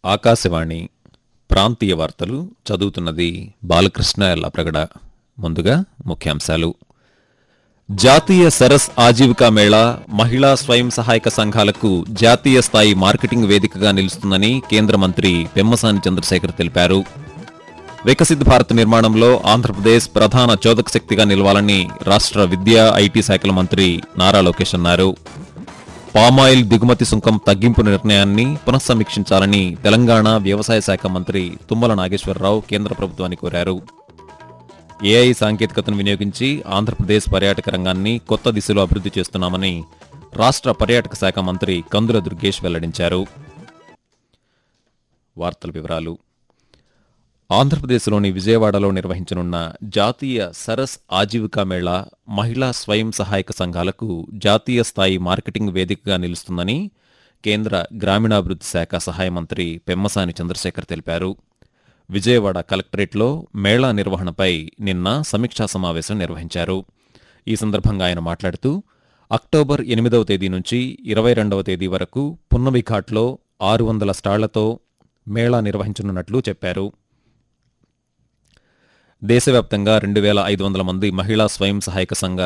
ఆకాశవాణి ప్రాంతీయ వార్తలు చదువుతున్నది బాలకృష్ణ ఎల్లప్రగడ ముందుగా ముఖ్యాంశాలు జాతీయ సరస్ ఆజీవికా మేళా మహిళా స్వయం సహాయక సంఘాలకు జాతీయ స్థాయి మార్కెటింగ్ వేదికగా నిలుస్తుందని కేంద్ర మంత్రి పెమ్మసాని చంద్రశేఖర్ తెలిపారు వికసిత్ భారత్ నిర్మాణంలో ఆంధ్రప్రదేశ్ ప్రధాన చోదక శక్తిగా నిలవాలని రాష్ట్ర విద్యా ఐటీ శాఖల మంత్రి నారా లోకేష్ అన్నారు పామాయిల్ దిగుమతి సుంకం తగ్గింపు నిర్ణయాన్ని పునఃసమీక్షించాలని తెలంగాణ వ్యవసాయ శాఖ మంత్రి తుమ్మల నాగేశ్వరరావు కేంద్ర ప్రభుత్వాన్ని కోరారు ఏఐ సాంకేతికతను వినియోగించి ఆంధ్రప్రదేశ్ పర్యాటక రంగాన్ని కొత్త దిశలో అభివృద్ధి చేస్తున్నామని రాష్ట్ర పర్యాటక శాఖ మంత్రి కందుల దుర్గేష్ వెల్లడించారు వార్తల వివరాలు ఆంధ్రప్రదేశ్లోని విజయవాడలో నిర్వహించనున్న జాతీయ సరస్ ఆజీవికా మేళా మహిళా స్వయం సహాయక సంఘాలకు జాతీయ స్థాయి మార్కెటింగ్ వేదికగా నిలుస్తుందని కేంద్ర గ్రామీణాభివృద్ధి శాఖ సహాయ మంత్రి పెమ్మసాని చంద్రశేఖర్ తెలిపారు విజయవాడ కలెక్టరేట్లో మేళా నిర్వహణపై నిన్న సమీక్షా సమావేశం నిర్వహించారు ఈ సందర్భంగా ఆయన మాట్లాడుతూ అక్టోబర్ ఎనిమిదవ తేదీ నుంచి ఇరవై రెండవ తేదీ వరకు పున్నమి ఘాట్లో ఆరు వందల స్టాళ్లతో మేళా నిర్వహించనున్నట్లు చెప్పారు దేశవ్యాప్తంగా రెండు వేల ఐదు వందల మంది మహిళా స్వయం సహాయక సంఘ